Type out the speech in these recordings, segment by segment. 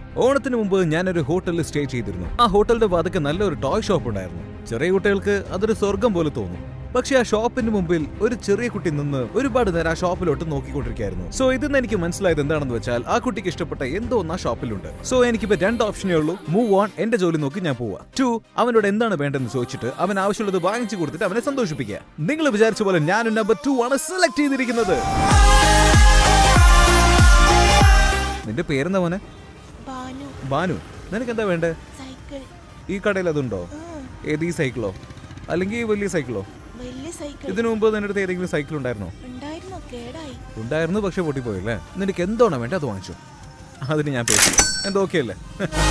ഓണത്തിന് മുമ്പ് ഞാനൊരു ഹോട്ടലിൽ സ്റ്റേ ചെയ്തിരുന്നു ആ ഹോട്ടലിന്റെ വാതക്ക് നല്ലൊരു ടോയ് ഷോപ്പ് ഉണ്ടായിരുന്നു ചെറിയ കുട്ടികൾക്ക് അതൊരു സ്വർഗം പോലെ തോന്നും പക്ഷെ ആ ഷോപ്പിന് മുമ്പിൽ ഒരു ചെറിയ കുട്ടി നിന്ന് ഒരുപാട് നേരം ആ ഷോപ്പിലോട്ട് നോക്കിക്കൊണ്ടിരിക്കുകയായിരുന്നു സോ ഇതിന്ന് എനിക്ക് മനസ്സിലായത് എന്താണെന്ന് വെച്ചാൽ ആ കുട്ടിക്ക് ഇഷ്ടപ്പെട്ട എന്തോ ഒന്ന് ആ ഷോപ്പിലുണ്ട് സോ എനിക്കിപ്പോ രണ്ട് ഓപ്ഷനേ ഉള്ളൂ മൂവ് ഓൺ എന്റെ ജോലി നോക്കി ഞാൻ പോവാ ടു അവനോട് എന്താണ് വേണ്ടതെന്ന് ചോദിച്ചിട്ട് അവൻ ആവശ്യമുള്ളത് വാങ്ങിച്ചു കൊടുത്തിട്ട് അവനെ സന്തോഷിപ്പിക്കുക നിങ്ങൾ വിചാരിച്ച പോലെ ഞാനും നമ്പർ ടു ആണ് സെലക്ട് ചെയ്തിരിക്കുന്നത് നിന്റെ പേരെന്താ മോനെ ബാനു ബാനു നിനക്ക് എന്താ വേണ്ടേ സൈക്കിൾ ഈ കടയിൽ അതുണ്ടോ ഉം, ഏത് ഈ സൈക്കിളോ അല്ലെങ്കിൽ ഈ വലിയ സൈക്കിളോ വലിയ സൈക്കിൾ ഇതിനു മുമ്പ് നിന്റെ അടുത്ത് ഏതെങ്കിലും സൈക്കിൾ ഉണ്ടായിരുന്നോ ഉണ്ടായിരുന്നോ കേടായി ഉണ്ടായിരുന്നു പക്ഷെ പൊട്ടിപ്പോയല്ലേ നിനക്ക് എന്തോണോ വേണ്ട അത് വാങ്ങിച്ചു അതിന് ഞാൻ പേ ചെയ്യാം എന്തോ ഓക്കെ അല്ലേ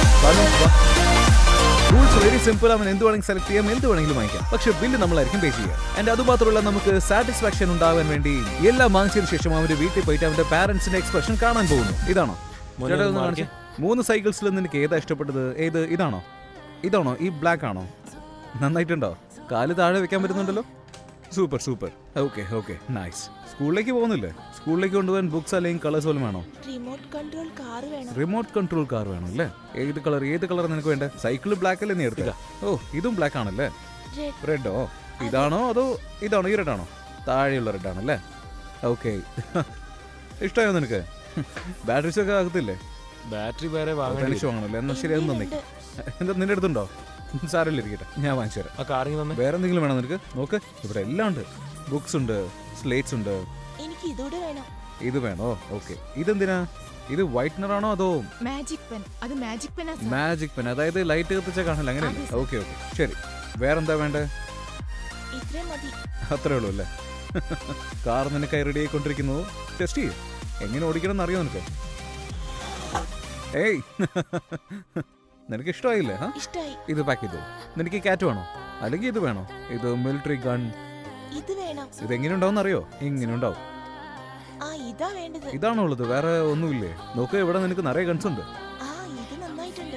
റൂൾസ് വെരി സിമ്പിൾ അവൻ എന്ത് വേണമെങ്കിൽ സെലക്ട് ചെയ്യാം എന്ത് വേണമെങ്കിലും വാങ്ങിക്കാം പക്ഷെ ബില്ല് നമ്മളായിരിക്കും പേ ചെയ്യുക ആൻഡ് അതുമാത്രമല്ല നമുക്ക് സാറ്റിസ്ഫാക്ഷൻ ഉണ്ടാവാൻ വേണ്ടി എല്ലാം വാങ്ങിച്ചതിന് ശേഷം അവന്റെ വീട്ടിൽ പോയിട്ട് അവന്റെ പാരന്റ്സിന്റെ എക്സ്പ്രഷൻ കാണാൻ പോകുന്നു ഇതാണോ മോനെ ചേട്ടാ, ഒന്ന് ഒന്ന് മാറിക്കേ. കാണിച്ചേ. മൂന്ന് സൈക്കിൾസിൽ നിനക്ക് ഏതാ ഇഷ്ടപ്പെട്ടത് ഏത് ഇതാണോ ഇതാണോ ഈ ബ്ലാക്ക് ആണോ നന്നായിട്ടുണ്ടോ കാല് താഴെ വെക്കാൻ പറ്റുന്നുണ്ടല്ലോ super super okay okay nice സ്കൂളിലേക്ക് പോകുന്നില്ലേ സ്കൂളിലേക്ക് കൊണ്ടുപോകാൻ ബുക്സ് അല്ലെങ്കിൽ കളേഴ്സ് പോലും വേണോ റിമോട്ട് കൺട്രോൾ കാർ വേണം റിമോട്ട് കൺട്രോൾ കാർ വേണം അല്ലേ ഏത് കളർ ഏത് കളർ നിനക്ക് വേണ്ടേ സൈക്കിൾ ബ്ലാക്ക് അല്ലേ നീ എടുക്കുക ഓ ഇതും ബ്ലാക്ക് ആണല്ലേ റെഡ് റെഡോ ഇതാണോ അതോ ഇതാണോ ഈ റെഡ് ആണോ താഴെയുള്ള റെഡ് ആണല്ലേ ഓക്കെ ഇഷ്ടമായോ നിനക്ക് ബാറ്ററീസ് ഒക്കെ ആകത്തില്ലേ ബാറ്ററി വേറെ വാങ്ങേണ്ടി തനിച്ച് വാങ്ങണല്ലേ എന്നാൽ ശരി അത് നന്ദി എന്താ നിന്റെ അടുത്തുണ്ടോ സാരമില്ല ഇരിക്കട്ടെ ഞാൻ വാങ്ങിച്ചു തരാം ആ കാറിങ് തന്നെ വേറെ എന്തെങ്കിലും വേണോ നിനക്ക് നോക്ക് ഇവിടെ എല്ലാം ഉണ്ട് ബുക്സ് ഉണ്ട് സ്ലേറ്റ്സ് ഉണ്ട് എനിക്ക് ഇതൂടെ വേണം ഇത് വേണോ ഓക്കെ ഇതെന്തിനാ ഇത് വൈറ്റ്നർ ആണോ അതോ മാജിക് പെൻ അത് മാജിക് പെൻ മാജിക് പെൻ അതായത് ലൈറ്റ് കത്തിച്ച കാണില്ല അങ്ങനെയല്ലേ അതെ, സർ. ഓക്കെ ഓക്കെ ശരി വേറെന്താ വേണ്ടേ ഇത്രയും മതി അത്രേ ഉള്ളൂ അല്ലേ കാർ നിനക്കായി റെഡി ആയിക്കൊണ്ടിരിക്കുന്നു ടെസ്റ്റ് ചെയ്യും എങ്ങനെ ഓടിക്കണം എന്ന് അറിയോ നിനക്ക് ഏയ് നിനക്ക് ഇഷ്ടമായില്ലേ ഹാ ഇഷ്ടായി ഇത് പാക്ക് ചെയ്തു നിനക്ക് കാറ്റ് വേണോ അല്ലെങ്കിൽ ഇത് വേണോ ഇത് മിലിറ്ററി ഗൺ ഇത് വേണം ഇത് എങ്ങനെ ഉണ്ടാവും അറിയോ ഇങ്ങനെ ഉണ്ടാവും ആ ഇതാ വേണ്ടത് ഇതാണോ ഉള്ളത് വേറെ ഒന്നുമില്ലേ നോക്ക് ഇവിടെ നിനക്ക് നിറയെ ഗൺസ് ഉണ്ട് ആ ഇത് നന്നായിട്ടുണ്ട്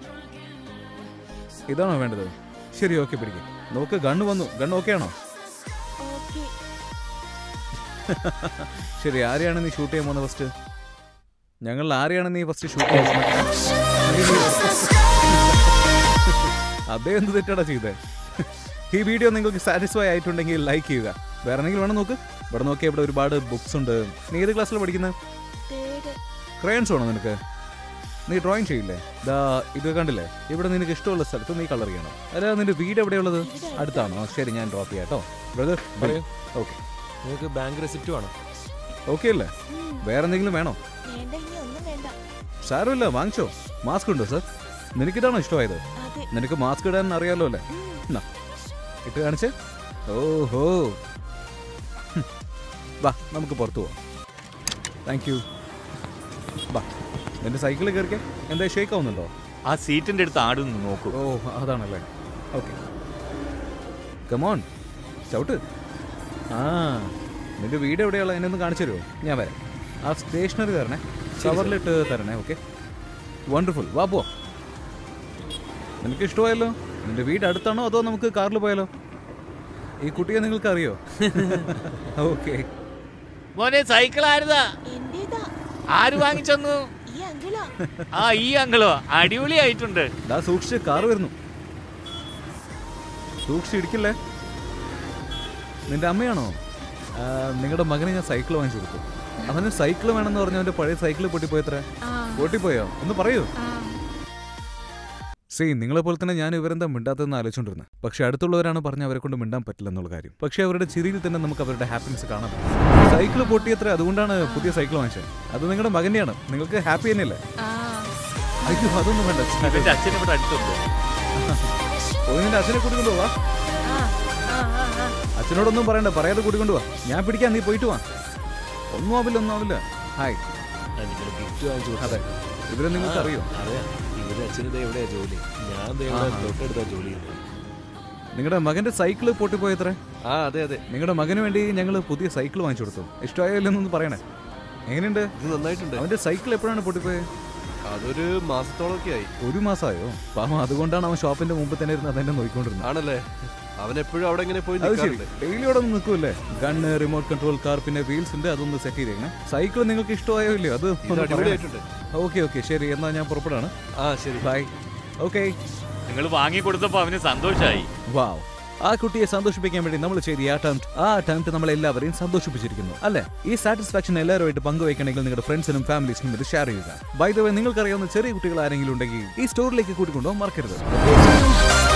ഇതാണോ വേണ്ടത് ശരി ഓക്കെ പിടിക്കും നോക്ക് ഗണ്ണ് വന്നു ഗണ്ണ് ഓക്കെ ആണോ ഓക്കെ ശരി ആരെയാണ് നീ ഷൂട്ട് ചെയ്യാൻ പോകുന്നത് ഫസ്റ്റ് ഞങ്ങൾ ആരെയാണ് നീ ഫസ്റ്റ് ഷൂട്ട് ചെയ്യാൻ അതേ എന്ത് തെറ്റാടാ ചെയ്തേ ഈ വീഡിയോ നിങ്ങൾക്ക് സാറ്റിസ്ഫൈ ആയിട്ടുണ്ടെങ്കിൽ ലൈക്ക് ചെയ്യുക വേറെ എന്തെങ്കിലും വേണം നോക്ക് ഇവിടെ നോക്കിയാൽ ഇവിടെ ഒരുപാട് ബുക്സ് ഉണ്ട് നീ ഏത് ക്ലാസ്സിൽ പഠിക്കുന്നത് തേർഡ് ക്രയൻസ് വേണോ നിനക്ക് നീ ഡ്രോയിങ് ചെയ്യില്ലേ ദാ ഇത് കണ്ടില്ലേ ഇവിടെ നിനക്ക് ഇഷ്ടമുള്ള സ്ഥലത്ത് നീ കളർ ചെയ്യണം അല്ല നിന്റെ വീട് എവിടെയുള്ളത് അടുത്താണോ ശരി ഞാൻ ഡ്രോപ്പ് ചെയ്യാം കേട്ടോ ബ്രദർ പറയൂ. ഓക്കെ നിങ്ങൾക്ക് ബാങ്ക് റെസിപ്റ്റ് വേണം ഓക്കെ അല്ലേ വേറെ എന്തെങ്കിലും വേണോ വേണ്ട ഇനി ഒന്നും വേണ്ട സാരമില്ല വാങ്ങിച്ചോ മാസ്ക് ഉണ്ടോ സർ നിനക്കിതാണോ ഇഷ്ടമായത് അതെ നിനക്ക് മാസ്ക് ഇടാൻ അറിയാലോ അല്ലേ എന്നാ, ഇട്ട് കാണിച്ചേ ഓഹോ ഹും. വാ നമുക്ക് പുറത്തു പോവാം താങ്ക് യു വാ നിന്റെ സൈക്കിളിൽ കയറിക്കേ എന്താ ഷേക്ക് ആവുന്നുണ്ടോ ആ സീറ്റിന്റെ അടുത്ത് ആടുന്നു നോക്കൂ ഓ അതാണല്ലേ ഓക്കെ കമോൺ ചവിട്ട് ആ നിന്റെ വീട് എവിടെയുള്ള എന്നെ ഒന്ന് കാണിച്ചു തരുമോ ഞാൻ വരാം ആ സ്റ്റേഷനറി തരണേ കവറിലിട്ട് തരണേ ഓക്കെ വണ്ടർഫുൾ വാ പോ നിനക്ക് ഇഷ്ടമായല്ലോ നിന്റെ വീട് അടുത്താണോ അതോ നമുക്ക് കാറിൽ പോയാലോ ഈ കുട്ടിയെ നിങ്ങൾക്ക് അറിയോ ഓക്കെ മോനെ സൈക്കിൾ ആരുതാ എന്റേതാ ആര് വാങ്ങിച്ചെന്നു ഈ അങ്കിളാ ആ ഈ അങ്കിളോ അടിപൊളിയായിട്ടുണ്ട് ദാ സൂക്ഷിച്ച് കാറ് വരുന്നു സൂക്ഷിച്ച് ഇടിക്കില്ലേ നിന്റെ അമ്മയാണോ ആ, നിങ്ങളുടെ മകന് ഞാൻ സൈക്കിൾ വാങ്ങിച്ചു കൊടുത്തു അവന് സൈക്കിൾ വേണമെന്ന് പറഞ്ഞു അവന്റെ പഴയ സൈക്കിൾ പൊട്ടിപ്പോയത്ര പൊട്ടിപ്പോയോ ഒന്ന് പറയൂ സീ നിങ്ങളെ പോലെ തന്നെ ഞാൻ ഇവരെന്താ മിണ്ടാത്തതെന്ന് ആലോചിച്ചോണ്ടിരുന്നത് പക്ഷെ അടുത്തുള്ളവരാണ് പറഞ്ഞ അവരെ കൊണ്ട് മിണ്ടാൻ പറ്റില്ല എന്നുള്ള കാര്യം പക്ഷെ അവരുടെ ചിരിയിൽ തന്നെ നമുക്ക് അവരുടെ ഹാപ്പിനെസ് കാണാൻ പറ്റും സൈക്കിൾ പൊട്ടിയത്ര അതുകൊണ്ടാണ് പുതിയ സൈക്കിൾ വാങ്ങിച്ചത് അത് നിങ്ങളുടെ മകന്റെയാണ് നിങ്ങൾക്ക് ഹാപ്പി തന്നെയല്ലേ അയ്യോ അതൊന്നും വേണ്ട ഇവന്റെ അച്ഛൻ ഇവിടെ അടുത്തുണ്ട് ഓ, നിന്റെ അച്ഛനെ കൂട്ടിക്കൊണ്ട് പോവാ അച്ഛനോടൊന്നും പറയണ്ട പറയാതെ കൂട്ടിക്കൊണ്ട് പോവാ ഞാൻ പിടിക്കാൻ നീ പോയിട്ട് വാ ഒന്നും ആവില്ല ഒന്നും ആവില്ല ഹായ് നിങ്ങൾ ഗിഫ്റ്റ് വാങ്ങിച്ചു അതെ ഇവരെ നിങ്ങൾക്ക് അറിയോ അറിയാം ഇവരുടെ അച്ഛനിത് എവിടെയാ ജോലി ഞാൻ ദേ ഇവിടെ ആഹാ. തൊട്ടടുത്താ ജോലി ചെയ്യുന്നത് നിങ്ങളുടെ മകന്റെ സൈക്കിള് പൊട്ടിപ്പോയത്രേ ആ അതെ അതെ നിങ്ങളുടെ മകന് വേണ്ടി ഞങ്ങൾ പുതിയ സൈക്കിൾ വാങ്ങിച്ചു കൊടുത്തു ഇഷ്ടമായോ ഇല്ലെന്നൊന്ന് പറയണേ എങ്ങനെയുണ്ട് ഇത് നന്നായിട്ടുണ്ട് അവന്റെ സൈക്കിൾ എപ്പോഴാണ് പൊട്ടിപ്പോയത് അതൊരു മാസത്തോളമൊക്കെ ആയി ഒരു മാസമായോ പാവം അതുകൊണ്ടാണ് അവൻ ഷോപ്പിന്റെ മുമ്പ് തന്നെ ഇരുന്ന് അതെന്നെ നോക്കിക്കൊണ്ടിരുന്നത് ആണല്ലേ അവൻ എപ്പോഴും അവിടെ ഇങ്ങനെ പോയി അത് ശരി നിൽക്കാറുണ്ട് ഡെയിലി അവിടെ ഒന്ന് നിൽക്കൂല്ലേ ഗണ്ണ് റിമോട്ട് കൺട്രോൾ കാർ പിന്നെ വീൽസ് ഉണ്ട് അതൊന്ന് സെറ്റ് ചെയ്തേക്കണം സൈക്കിൾ നിങ്ങൾക്ക് ഇഷ്ടമായോ ഇല്ലയോ അത് ഇത് അടിപൊളിയായിട്ടുണ്ട് ഓക്കെ ഓക്കെ ശരി എന്നാ ഞാൻ പുറപ്പെടാണ് ആ ശരി ബൈ ഓക്കെ നിങ്ങൾ വാങ്ങിക്കൊടുത്തപ്പോ അവന് സന്തോഷായി വാവ് ആ കുട്ടിയെ സന്തോഷിപ്പിക്കാൻ വേണ്ടി നമ്മൾ ചെയ്ത ആ അറ്റംപ്റ്റ് ആ അറ്റംപ്റ്റ് നമ്മൾ എല്ലാവരെയും സന്തോഷിപ്പിച്ചിരിക്കുന്നു അല്ലേ ഈ സാറ്റിസ്ഫാക്ഷൻ എല്ലാവരുമായിട്ട് പങ്കുവയ്ക്കണമെങ്കിൽ നിങ്ങളുടെ ഫ്രണ്ട്സിനും ഫാമിലീസിനും ഇത് ഷെയർ ചെയ്യുക ബൈ ദ വേ നിങ്ങൾക്കറിയാവുന്ന ചെറിയ കുട്ടികൾ ആരെങ്കിലും ഉണ്ടെങ്കിൽ ഈ സ്റ്റോറിലേക്ക് കൂട്ടിക്കൊണ്ടോ മറക്കരുത്